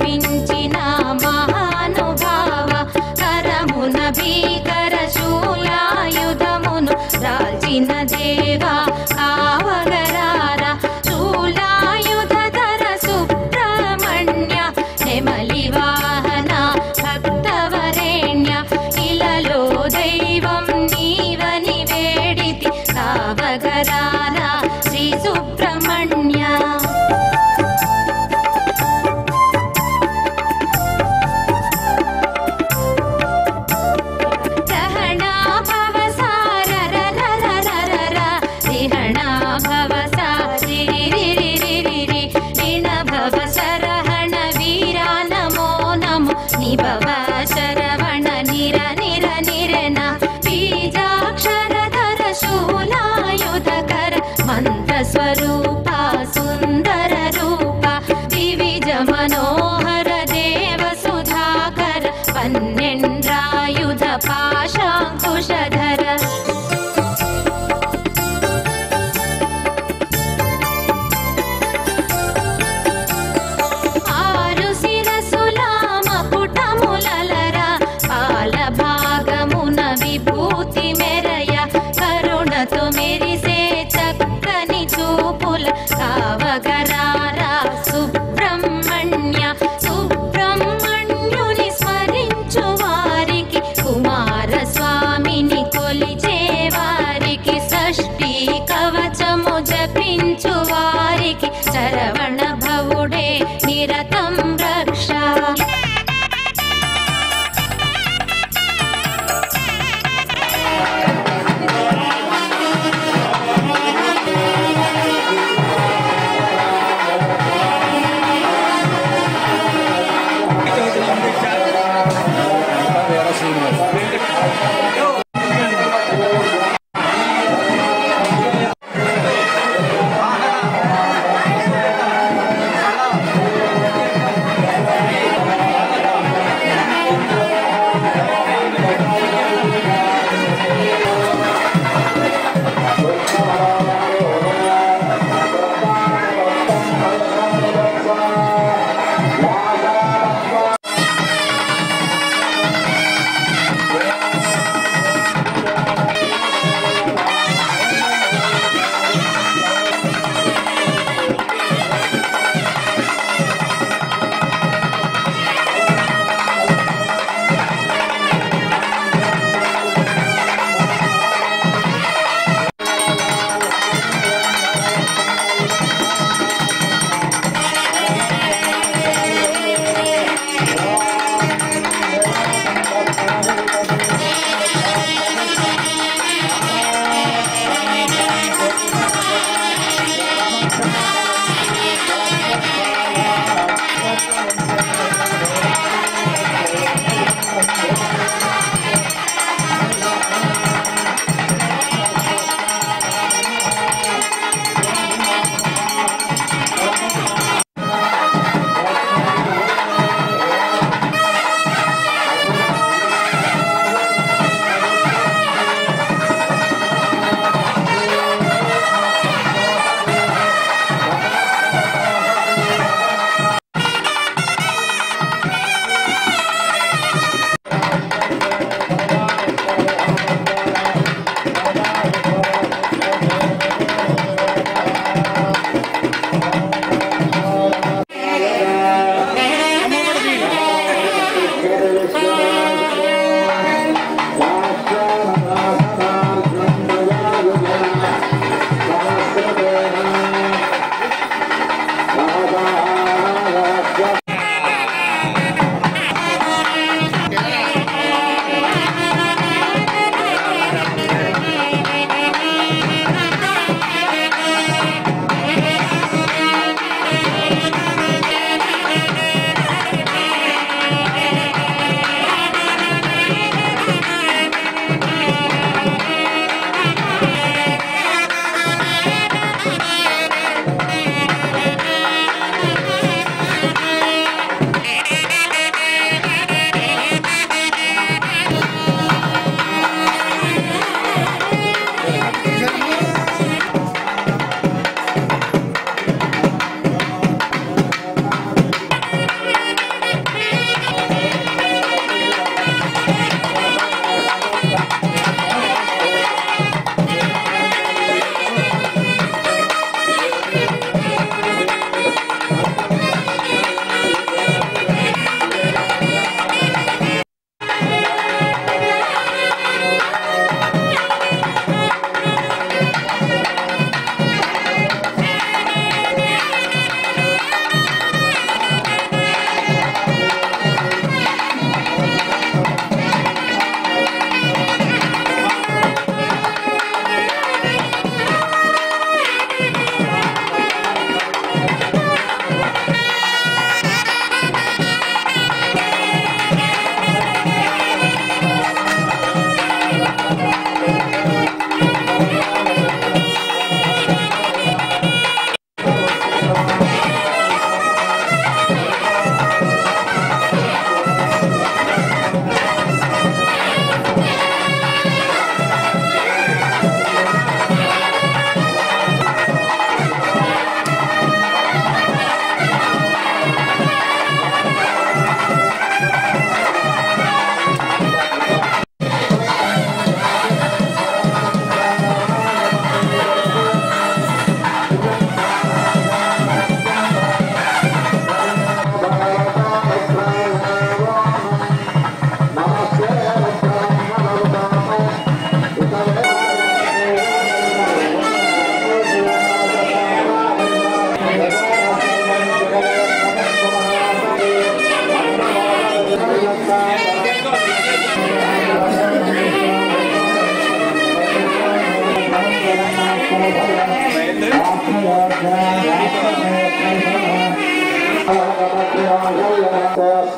విలపించిన మహానుభావ కరమున భీకర శూలాయుధమును దాల్చిన దేవా కావగరార శూలాయుధర సుబ్రహ్మణ్య నెమలి వాహన భక్తవరేణ్య ఇలలో దైవం నీవని వేడితి కావగరార శ్రీ సుబ్రహ్మణ్య రహణా భవ సారరరరరరర, రిహణా భవ సారిరిరిరిరిరి, రిణ భవ సరహణ వీరా నమో నమో నిభవ శరవణ నిర నిర నిరన బీజాక్షరధర శూలాయుధకర మంత్ర స్వరూప సుందర రూప దివిజ మనోహర దేవ సుధాకర పన్నెండ్రాయుధ పాశాంకుశధర ఆరు శిరసుల మకుటములలర పాల భాగమున విభూతి మెరయ కరుణతో మెరిసే చక్కని చూపుల కావగరార సుబ్రహ్మణ్య సుబ్రహ్మణ్యుని స్మరించు వారికి కుమార స్వామిని కొలిచే వారికి షష్ఠి కవచము జపించు వారికి శరవణ భవుడే నిరతం రక్ష ఆ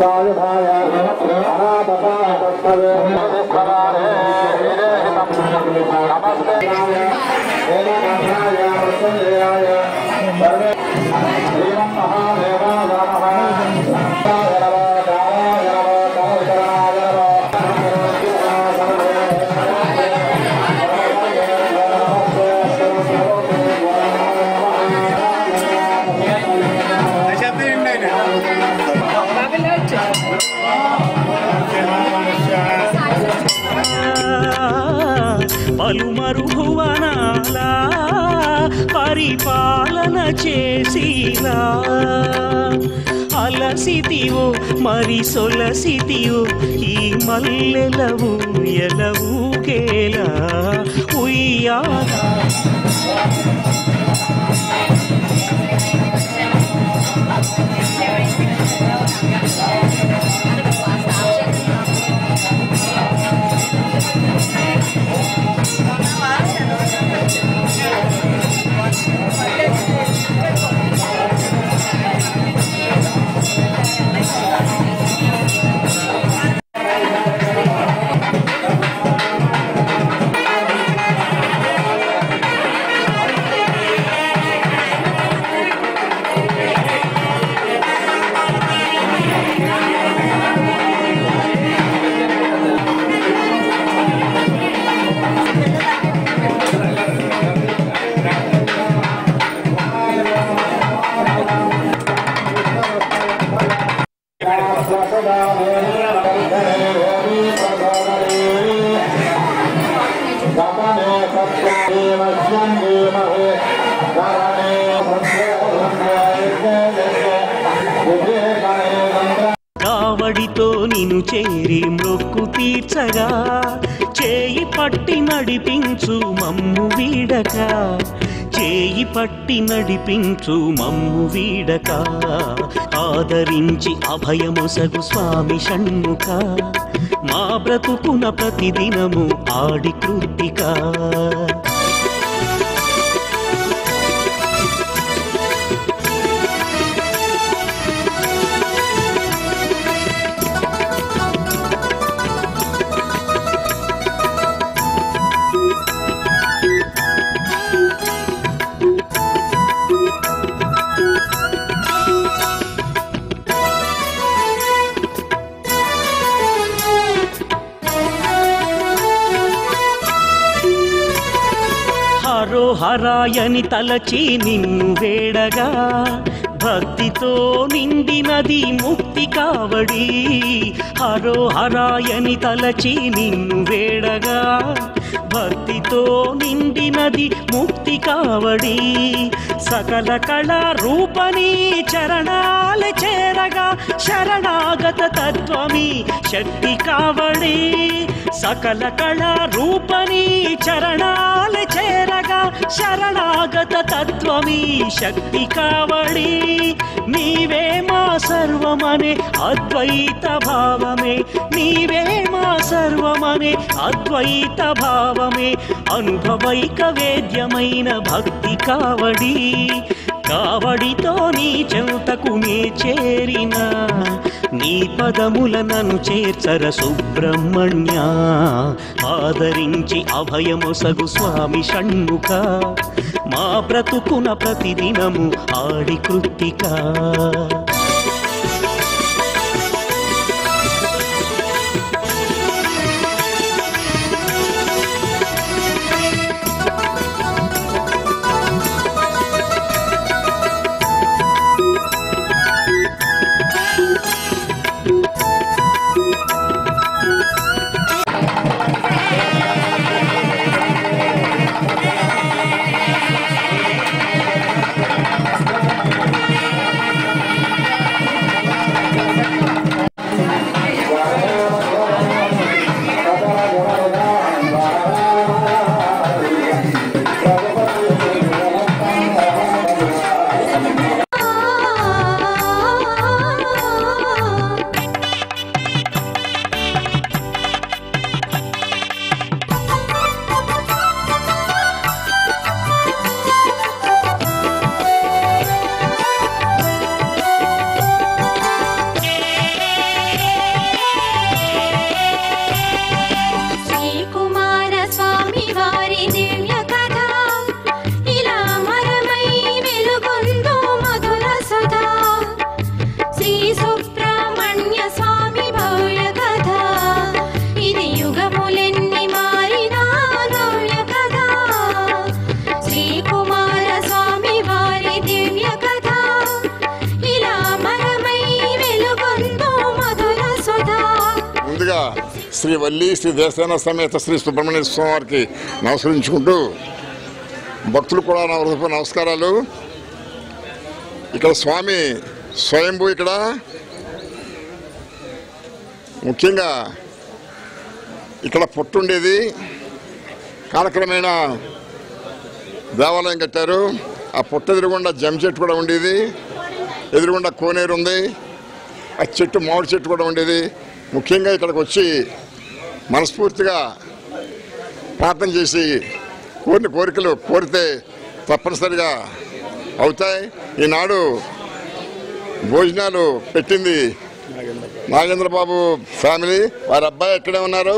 సాయుధాయ అనాథపాయ తత్పదే స్వరారే నమస్తే దేవనాథాయ వృత్సంజయాయ సర్వే దేవం మహాదేవాయ నమః నమో కాలాయ నమో కాలకరణాయ పలుమరు భువనాల పరిపాలన చేసిలా అలసితివో మరి సొలసితివో ఈ మల్లెలవు ఎలవుకేలా ఉయ్యాల కావడితో నిన్ను చేరి మొక్కు తీర్చగా చేయి పట్టి నడిపించు మమ్ము వీడక చేయి పట్టి నడిపించు మమ్ము వీడక ఆదరించి అభయమొసగు స్వామి షణ్ముఖ మా బ్రతుకున ప్రతిదినము ఆడి కృత్తిక హరో హరాయని తలచి నిన్ను వేడగా భక్తితో నిండినది ముక్తి కావడి హరో హరాయని తలచి నిన్ను వేడగా భక్తితో నిండినది ముక్తి కావడి సకల కళా రూపని చరణాల చేరగా శరణాగత తత్వమి శక్తి కావడి సకల కళా రూపని చరణాల చేరగా శరణాగత తత్వమి శక్తి కావడి నీవే మా సర్వమనే అద్వైత భావమే నీవే మా సర్వమనే అద్వైత భావమే అనుభవైక వేద్యమైన భక్తి కావడి కావడితో నీ చెంతకు నే చేరిన నీ పదముల నన్ను చేర్చర సుబ్రహ్మణ్య ఆదరించి అభయమొసగు స్వామి షణ్ముఖ మా బ్రతుకున ప్రతిదినము ఆడి కృత్తిక శ్రీ వల్లి శ్రీ దేవసేన సమేత శ్రీ సుబ్రహ్మణ్య స్వామి వారికి నమస్కరించుకుంటూ భక్తులు కూడా నా హృదయపూర్వక నమస్కారాలు ఇక్కడ స్వామి స్వయంభూ ఇక్కడ ముఖ్యంగా ఇక్కడ పుట్టుండేది కాలక్రమేణా దేవాలయం కట్టారు ఆ పుట్ట ఎదురుగుండా జమ్ చెట్టు కూడా ఉండేది ఎదురుగుండా కోనేరు ఉంది ఆ చెట్టు మామిడి చెట్టు కూడా ఉండేది ముఖ్యంగా ఇక్కడికి వచ్చి మనస్ఫూర్తిగా ప్రార్థన చేసి కోరిన కోరికలు కోరితే తప్పనిసరిగా అవుతాయి ఈనాడు భోజనాలు పెట్టింది నాగేంద్ర బాబు ఫ్యామిలీ వారి అబ్బాయి ఎక్కడే ఉన్నారు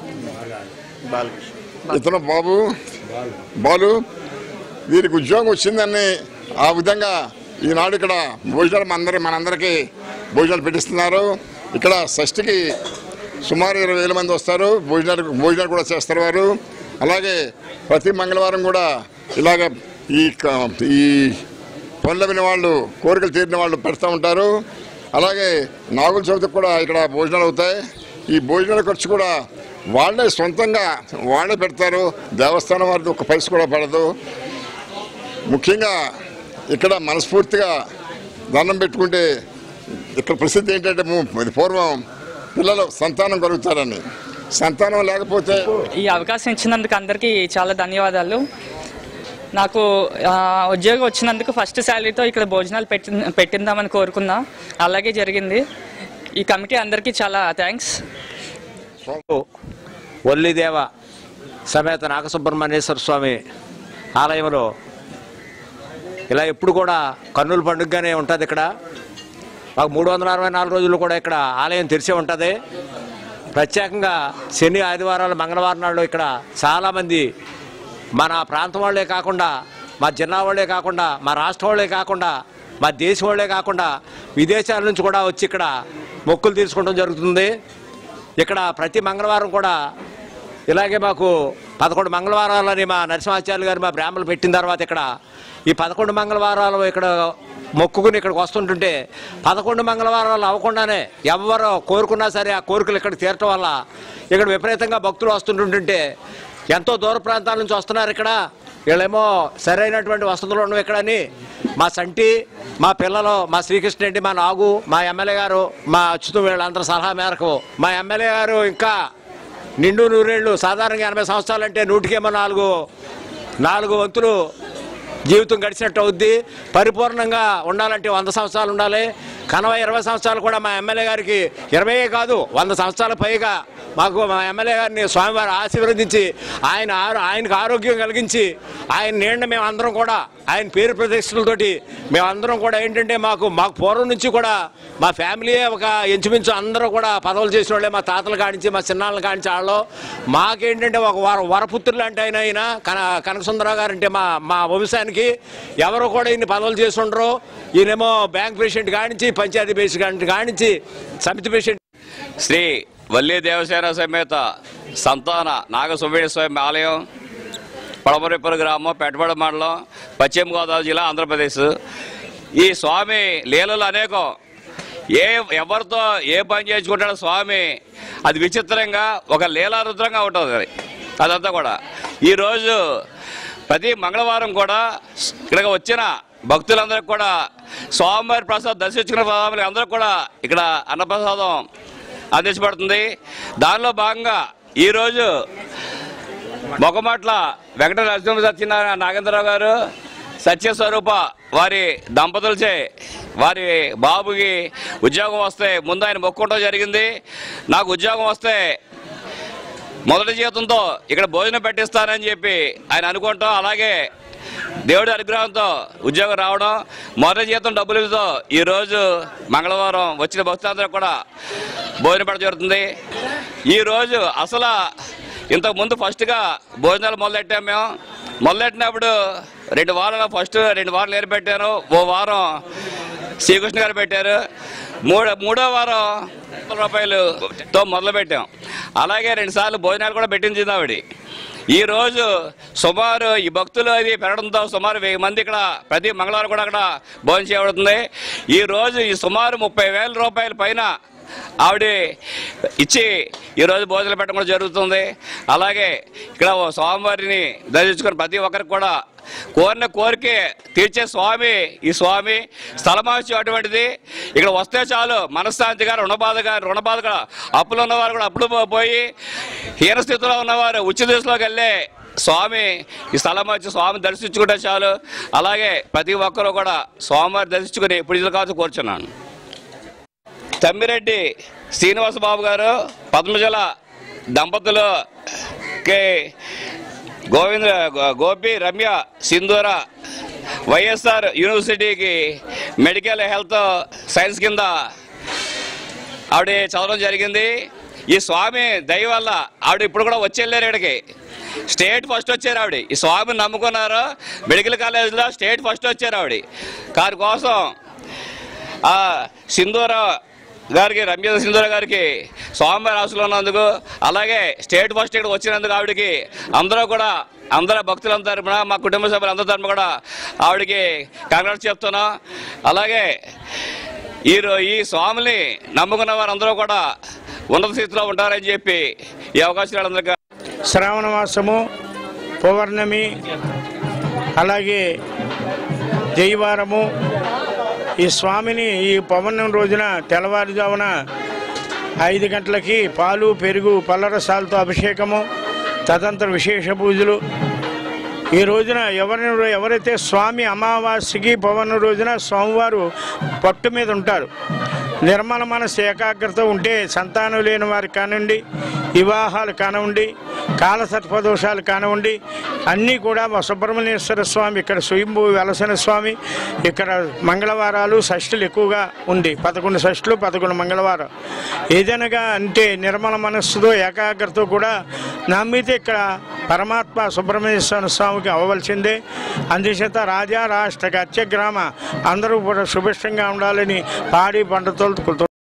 ఇతను బాబు బాలు వీరికి ఉద్యోగం వచ్చిందని ఆ విధంగా ఈనాడు ఇక్కడ భోజనాలు మనందరి మనందరికీ భోజనాలు పెట్టిస్తున్నారు ఇక్కడ షష్ఠికి సుమారు ఇరవై వేల మంది వస్తారు భోజనాలు భోజనాలు కూడా చేస్తారు వారు అలాగే ప్రతి మంగళవారం కూడా ఇలాగ ఈ క- ఈ పనులు విన వాళ్ళు కోరికలు తీరిన వాళ్ళు పెడతా ఉంటారు అలాగే నాగుల చవితికి కూడా ఇక్కడ భోజనాలు అవుతాయి ఈ భోజనాల ఖర్చు కూడా వాళ్ళే సొంతంగా వాళ్ళే పెడతారు దేవస్థానం వారిది ఒక పైస కూడా పడదు ముఖ్యంగా ఇక్కడ మనస్ఫూర్తిగా దండం పెట్టుకుంటే ఇక్కడ ప్రసిద్ధి ఏంటంటే ము- ఇది పూర్వం పిల్లలు సంతానం కలుగుతారని సంతానం లేకపోతే ఈ అవకాశం ఇచ్చినందుకు అందరికీ చాలా ధన్యవాదాలు నాకు ఆ, ఉద్యోగం వచ్చినందుకు ఫస్ట్ శాలరీతో ఇక్కడ భోజనాలు పెట్టి పెట్టిందామని కోరుకున్నా అలాగే జరిగింది ఈ కమిటీ అందరికీ చాలా థ్యాంక్స్ వల్లిదేవ సమేత నాగసుబ్రహ్మణ్యేశ్వర స్వామి ఆలయంలో ఇలా ఎప్పుడు కూడా కన్నుల పండుగగానే ఉంటుంది ఇక్కడ మాకు మూడు వందల అరవై నాలుగు రోజులు కూడా ఇక్కడ ఆలయం తెరిచే ఉంటుంది ప్రత్యేకంగా శని ఆదివారాలు మంగళవారం నాడు ఇక్కడ చాలామంది మన ప్రాంతం వాళ్ళే కాకుండా మా జిల్లా వాళ్ళే కాకుండా మా రాష్ట్రం వాళ్ళే కాకుండా మా దేశం వాళ్ళే కాకుండా విదేశాల నుంచి కూడా వచ్చి ఇక్కడ మొక్కులు తీర్చుకోవడం జరుగుతుంది ఇక్కడ ప్రతి మంగళవారం కూడా ఇలాగే మాకు పదకొండు మంగళవారాలని మా నరసింహాచార్య గారు మా బ్రాహ్మణులు పెట్టిన తర్వాత ఇక్కడ ఈ పదకొండు మంగళవారాలు ఇక్కడ మొక్కుకుని ఇక్కడికి వస్తుంటుంటే పదకొండు మంగళవారాలు అవ్వకుండానే ఎవరు కోరుకున్నా సరే ఆ కోరికలు ఇక్కడ తీరటం వల్ల ఇక్కడ విపరీతంగా భక్తులు వస్తుంటుంటే ఎంతో దూర ప్రాంతాల నుంచి వస్తున్నారు ఇక్కడ వీళ్ళేమో సరైనటువంటి వసతులు ఉండవు ఇక్కడ అని మా సంటి మా పిల్లలు మా శ్రీకృష్ణ రెడ్డి మా నాగు మా ఎమ్మెల్యే గారు మా అచ్యుతం వీళ్ళందరూ సలహా మేరకు మా ఎమ్మెల్యే గారు ఇంకా నిండు నూరేళ్ళు సాధారణంగా ఎనభై సంవత్సరాలు అంటే నూటికేమో నాలుగు నాలుగు వంతులు జీవితం గడిచినట్టు అవుద్ది పరిపూర్ణంగా ఉండాలంటే వంద సంవత్సరాలు ఉండాలి కనవ ఇరవై సంవత్సరాలు కూడా మా ఎమ్మెల్యే గారికి ఇరవైయే కాదు వంద సంవత్సరాల పైగా మాకు మా ఎమ్మెల్యే గారిని స్వామివారు ఆశీర్వదించి ఆయన ఆరో- ఆయనకు ఆరోగ్యం కలిగించి ఆయన నీడ మేము అందరం కూడా ఆయన పేరు ప్రతిష్టలతోటి మేమందరం కూడా ఏంటంటే మాకు మాకు పూర్వం నుంచి కూడా మా ఫ్యామిలీయే ఒక ఇంచుమించు అందరూ కూడా పదవులు చేసిన వాళ్ళే మా తాతల కాడించి మా చిన్నాళ్ళ కాడించి వాళ్ళు మాకేంటంటే ఒక వర వరపుత్రులు అంటే ఆయన ఆయన కన కనకసుందరరావు గారు అంటే మా మా వంశానికి ఎవరు కూడా ఇన్ని పదవులు చేసి ఉండరు ఈయనేమో బ్యాంక్ పేషెంట్ కానించి పంచాయతీ పేషెంట్ కానించి సమితి పేషెంట్ శ్రీ వల్లి దేవసేన సమేత సంతాన నాగ సుబ్రహ్మణ్య స్వామి ఆలయం పడమరిపల్లి గ్రామం పెట్టబడ మండలం పశ్చిమ గోదావరి జిల్లా ఆంధ్రప్రదేశ్ ఈ స్వామి లీలలు అనేకం ఏ ఎవరితో ఏ పని చేసుకుంటాడో స్వామి అది విచిత్రంగా ఒక లీలారుద్రంగా ఉంటుంది అది అదంతా కూడా ఈరోజు ప్రతి మంగళవారం కూడా ఇక్కడికి వచ్చిన భక్తులందరికీ కూడా స్వామివారి ప్రసాదం దర్శించుకున్న స్వామి అందరూ కూడా ఇక్కడ అన్నప్రసాదం అందించబడుతుంది దానిలో భాగంగా ఈరోజు మొగమాట్ల వెంకట నరసింహ సత్యనారాయణ నాగేంద్రరావు గారు సత్యస్వరూప వారి దంపతులచే వారి బాబుకి ఉద్యోగం వస్తే ముందు ఆయన మొక్కుంటం జరిగింది నాకు ఉద్యోగం వస్తే మొదటి జీతంతో ఇక్కడ భోజనం పెట్టిస్తానని చెప్పి ఆయన అనుకుంటాం అలాగే దేవుడి అనుగ్రహంతో ఉద్యోగం రావడం మొదటి జీతం డబ్బులతో ఈరోజు మంగళవారం వచ్చిన భక్తులందరూ కూడా భోజనం పెట్ట జరుగుతుంది ఈరోజు అసలు ఇంతకు ముందు ఫస్ట్గా భోజనాలు మొదలెట్టాం మేము మొదలెట్టినప్పుడు రెండు వారాలు ఫస్ట్ రెండు వారాలు నేను పెట్టాను ఓ వారం శ్రీకృష్ణ గారు పెట్టారు మూడో మూడో వారం వందల రూపాయలుతో మొదలు పెట్టాం అలాగే రెండుసార్లు భోజనాలు కూడా పెట్టించింది ఆవిడ ఈ రోజు సుమారు ఈ భక్తులు అది పెరగడంతో సుమారు వెయ్యి మంది ఇక్కడ ప్రతి మంగళవారం కూడా అక్కడ భోజనం చేయబడుతుంది ఈ రోజు ఈ సుమారు ముప్పై వేల రూపాయల పైన ఆవిడ ఇచ్చి ఈరోజు భోజనం పెట్టడం కూడా జరుగుతుంది అలాగే ఇక్కడ ఓ స్వామివారిని దర్శించుకుని ప్రతి ఒక్కరికి కూడా కోరిన కోరికే తీర్చే స్వామి ఈ స్వామి స్థలమాచి అటువంటిది ఇక్కడ వస్తే చాలు మనశ్శాంతిగా రుణబాధగా రుణబాధగా అప్పులు ఉన్నవారు కూడా అప్పులు పో- పోయి హీన స్థితిలో ఉన్నవారు ఉచ్చ దిశలోకి వెళ్ళే స్వామి ఈ స్థలం వచ్చి స్వామి దర్శించుకుంటే చాలు అలాగే ప్రతి ఒక్కరూ కూడా స్వామివారి దర్శించుకుని ఇప్పుడు కావచ్చు కూర్చున్నాను తమ్మిరెడ్డి శ్రీనివాస బాబు గారు పద్మజల దంపతులుకి గోవింద గో- గోపి రమ్య సింధూర వైఎస్ఆర్ యూనివర్సిటీకి మెడికల్ హెల్త్ సైన్స్ కింద ఆవిడ చదవడం జరిగింది ఈ స్వామి దయ వల్ల ఆవిడ ఇప్పుడు కూడా వచ్చి వెళ్ళారు ఇక్కడికి స్టేట్ ఫస్ట్ వచ్చారు ఆవిడ ఈ స్వామిని నమ్ముకున్నారు మెడికల్ కాలేజీలో స్టేట్ ఫస్ట్ వచ్చారు ఆవిడ దాని కోసం ఆ సింధూర గారికి రమ్య సింధూర గారికి స్వామివారి ఆశలు ఉన్నందుకు అలాగే స్టేట్ ఫస్ట్ ఇక్కడ వచ్చినందుకు ఆవిడకి అందరూ కూడా అందరూ భక్తులందరి తరపున మా కుటుంబ సభ్యులు అందరి తరపున కూడా ఆవిడకి కంగ్రాట్స్ చెప్తున్నాం అలాగే ఈ రో- ఈ స్వామిని నమ్ముకున్న వారందరూ కూడా ఉన్నత స్థితిలో ఉంటారని చెప్పి ఈ అవకాశం అందరికీ శ్రావణ మాసము పౌర్ణమి అలాగే జైవారము ఈ స్వామిని ఈ పౌర్ణమి రోజున తెల్లవారుజామున ఐదు గంటలకి పాలు పెరుగు పల్లరసాలతో అభిషేకము తదంతర విశేష పూజలు ఈ రోజున ఎవరిని ఎవరైతే స్వామి అమావాస్యకి పవన్ రోజున స్వామివారు పట్టు మీద ఉంటారు నిర్మల మనసు ఏకాగ్రత ఉంటే సంతానం లేని వారికి కానివ్వండి వివాహాలు కానివ్వండి కాలసర్పదోషాలు కానివ్వండి అన్నీ కూడా మా సుబ్రహ్మణ్యేశ్వర స్వామి ఇక్కడ స్వయంభూ వెలసిన స్వామి ఇక్కడ మంగళవారాలు షష్ఠులు ఎక్కువగా ఉంది పదకొండు షష్ఠులు పదకొండు మంగళవారం ఏదైనాగా అంటే నిర్మల మనస్సుతో ఏకాగ్రత కూడా నమ్మితే ఇక్కడ పరమాత్మ సుబ్రహ్మణ్యేశ్వర స్వామికి అవ్వవలసిందే అందుచేత రాజా రాష్ట్ర గత్య గ్రామ అందరూ కూడా సుభిష్టంగా ఉండాలని పాడి పంటతో